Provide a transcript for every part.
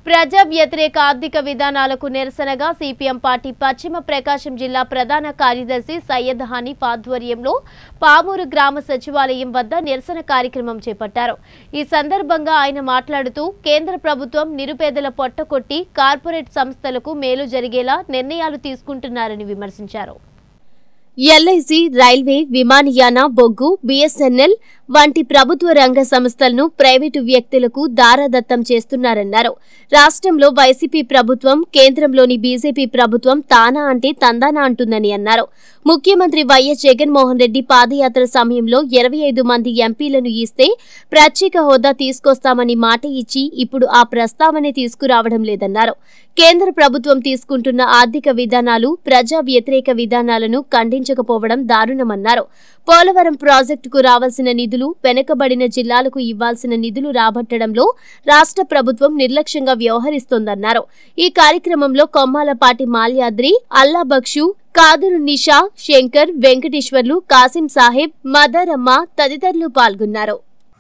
ప్రజా వ్యతిరేక ఆర్థిక విధానాలకు నిరసనగా సిపిఎం పార్టీ పశ్చిమ ప్రకాశం జిల్లా ప్రధాన కార్యదర్శి సయ్యద్ హనీఫ్ ఆధ్వర్యంలో పామూరు గ్రామ సచివాలయం వద్ద నిరసన కార్యక్రమం చేపట్టారు ఈ సందర్భంగా ఆయన మాట్లాడుతూ కేంద్ర ప్రభుత్వం నిరుపేదల పొట్టకొట్టి కార్పొరేట్ సంస్థలకు మేలు జరిగేలా నిర్ణయాలు తీసుకుంటున్నారని విమర్శించారు ఎల్ఐసి రైల్వే విమానయాన బొగ్గు బిఎస్ఎన్ఎల్ వంటి ప్రభుత్వ రంగ సంస్థలను ప్రైవేటు వ్యక్తులకు దారాదత్తం చేస్తున్నారన్నారు రాష్ట్రంలో వైసీపీ ప్రభుత్వం కేంద్రంలోని బీజేపీ ప్రభుత్వం తానా అంటే తందానా అంటుందని అన్నారు ముఖ్యమంత్రి వైఎస్ జగన్మోహన్ రెడ్డి పాదయాత్ర సమయంలో ఇరవై ఐదు మంది ఎంపీలను ఇస్తే ప్రత్యేక హోదా తీసుకొస్తామని మాట ఇచ్చి ఇప్పుడు ఆ ప్రస్తావనే తీసుకురావడం లేదన్నారు కేంద్ర ప్రభుత్వం తీసుకుంటున్న ఆర్థిక విధానాలు ప్రజా వ్యతిరేక విధానాలను ఖండించకపోవడం దారుణమన్నారు పోలవరం ప్రాజెక్టుకు రావాల్సిన నిధులు వెనుకబడిన జిల్లాలకు ఇవ్వాల్సిన నిధులు రాబట్టడంలో రాష్ట్ర ప్రభుత్వం నిర్లక్ష్యంగా వ్యవహరిస్తోందన్నారు ఈ కార్యక్రమంలో కొమ్మాలపాటి మాల్యాద్రి అల్లాబక్షు కాదరు నిషా శంకర్ వెంకటేశ్వర్లు కాసిం సాహెబ్ మదరమ్మ తదితరులు పాల్గొన్నారు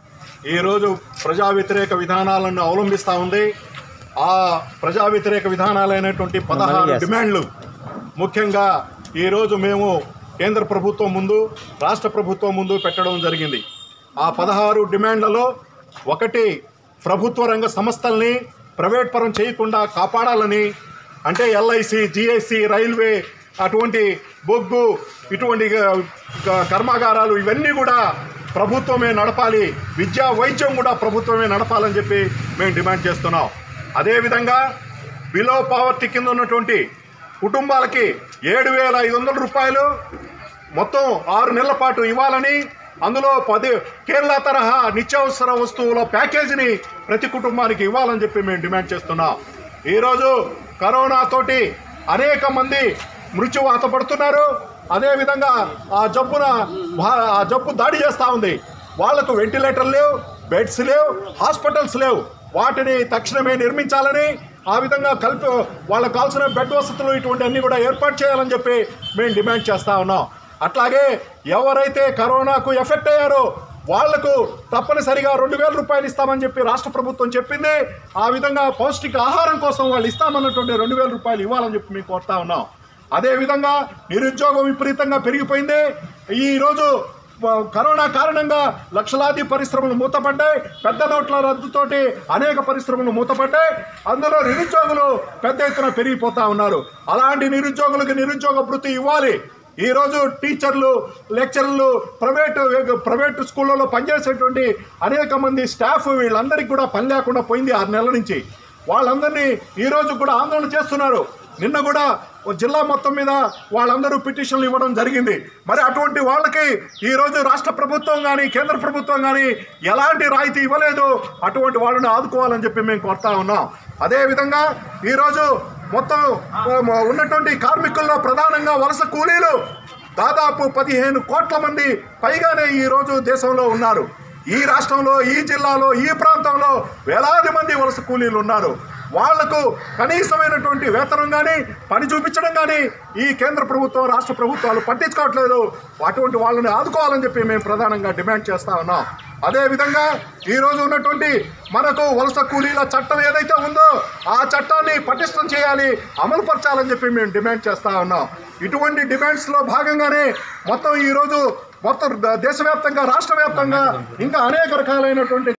ఈరోజు ప్రజా వ్యతిరేక విధానాలను అవలంబిస్తూ ఉంది ఆ ప్రజా వ్యతిరేక విధానాలైనటువంటి పదహారు డిమాండ్లు ముఖ్యంగా ఈరోజు మేము కేంద్ర ప్రభుత్వం ముందు రాష్ట్ర ప్రభుత్వం ముందు పెట్టడం జరిగింది ఆ పదహారు డిమాండ్లలో ఒకటి ప్రభుత్వ రంగ సంస్థల్ని ప్రైవేట్ పరం చేయకుండా కాపాడాలని అంటే ఎల్ఐసి జిఐసి రైల్వే అటువంటి బొగ్గు ఇటువంటి గ- గ- కర్మాగారాలు ఇవన్నీ కూడా ప్రభుత్వమే నడపాలి విద్యా వైద్యం కూడా ప్రభుత్వమే నడపాలని చెప్పి మేము డిమాండ్ చేస్తున్నాం అదేవిధంగా బిలో పావర్టీ కింద ఉన్నటువంటి కుటుంబాలకి ఏడు వేల ఐదు వందల రూపాయలు మొత్తం ఆరు నెలల పాటు ఇవ్వాలని అందులో పది కేరళ తరహా నిత్యావసర వస్తువుల ప్యాకేజీని ప్రతి కుటుంబానికి ఇవ్వాలని చెప్పి మేము డిమాండ్ చేస్తున్నాం ఈరోజు కరోనా తోటి అనేక మంది మృత్యువాత పడుతున్నారు అదేవిధంగా ఆ జబ్బున భా- ఆ జబ్బు దాడి చేస్తూ ఉంది వాళ్లకు వెంటిలేటర్ లేవు బెడ్స్ లేవు హాస్పిటల్స్ లేవు వాటిని తక్షణమే నిర్మించాలని ఆ విధంగా కలిపి వాళ్ళకు కావాల్సిన బెడ్ వసతులు ఇటువంటి అన్ని కూడా ఏర్పాటు చేయాలని చెప్పి మేము డిమాండ్ చేస్తూ ఉన్నాం అట్లాగే ఎవరైతే కరోనాకు ఎఫెక్ట్ అయ్యారో వాళ్లకు తప్పనిసరిగా రెండు వేల రూపాయలు ఇస్తామని చెప్పి రాష్ట్ర ప్రభుత్వం చెప్పింది ఆ విధంగా పౌష్టిక ఆహారం కోసం వాళ్ళు ఇస్తామన్నటువంటి రెండు వేల రూపాయలు ఇవ్వాలని చెప్పి మేము కోరుతా ఉన్నాం అదేవిధంగా నిరుద్యోగం విపరీతంగా పెరిగిపోయింది ఈరోజు వ- కరోనా కారణంగా లక్షలాది పరిశ్రమలు మూతపడ్డాయి పెద్ద నోట్ల రద్దుతోటి అనేక పరిశ్రమలు మూతపడ్డాయి అందులో నిరుద్యోగులు పెద్ద ఎత్తున పెరిగిపోతా ఉన్నారు అలాంటి నిరుద్యోగులకు నిరుద్యోగ భృతి ఇవ్వాలి ఈరోజు టీచర్లు లెక్చరర్లు ప్రైవేటు ప్రైవేటు స్కూళ్ళలో పనిచేసేటువంటి అనేక మంది స్టాఫ్ వీళ్ళందరికీ కూడా పని లేకుండా పోయింది ఆరు నెలల నుంచి వాళ్ళందరినీ ఈరోజు కూడా ఆందోళన చేస్తున్నారు నిన్న కూడా ఓ జిల్లా మొత్తం మీద వాళ్ళందరూ పిటిషన్లు ఇవ్వడం జరిగింది మరి అటువంటి వాళ్ళకి ఈరోజు రాష్ట్ర ప్రభుత్వం కానీ కేంద్ర ప్రభుత్వం కానీ ఎలాంటి రాయితీ ఇవ్వలేదు అటువంటి వాళ్ళని ఆదుకోవాలని చెప్పి మేము కోరుతా ఉన్నాం అదేవిధంగా ఈరోజు మొత్తం ఆ, ఉన్నటువంటి కార్మికుల్లో ప్రధానంగా వలస కూలీలు దాదాపు పదిహేను కోట్ల మంది పైగానే ఈరోజు దేశంలో ఉన్నారు ఈ రాష్ట్రంలో ఈ జిల్లాలో ఈ ప్రాంతంలో వేలాది మంది వలస కూలీలు ఉన్నారు వాళ్లకు కనీసమైనటువంటి వేతనం కానీ పని చూపించడం కానీ ఈ కేంద్ర ప్రభుత్వం రాష్ట్ర ప్రభుత్వాలు పట్టించుకోవట్లేదు అటువంటి వాళ్ళని ఆదుకోవాలని చెప్పి మేము ప్రధానంగా డిమాండ్ చేస్తా ఉన్నాం అదేవిధంగా ఈరోజు ఉన్నటువంటి మనకు వలస కూలీల చట్టం ఏదైతే ఉందో ఆ చట్టాన్ని పటిష్టం చేయాలి అమలు పరచాలని చెప్పి మేము డిమాండ్ చేస్తా ఉన్నాం ఇటువంటి డిమాండ్స్లో భాగంగానే మొత్తం ఈరోజు మొత్తం దేశవ్యాప్తంగా రాష్ట్ర వ్యాప్తంగా ఇంకా అనేక రకాలైనటువంటి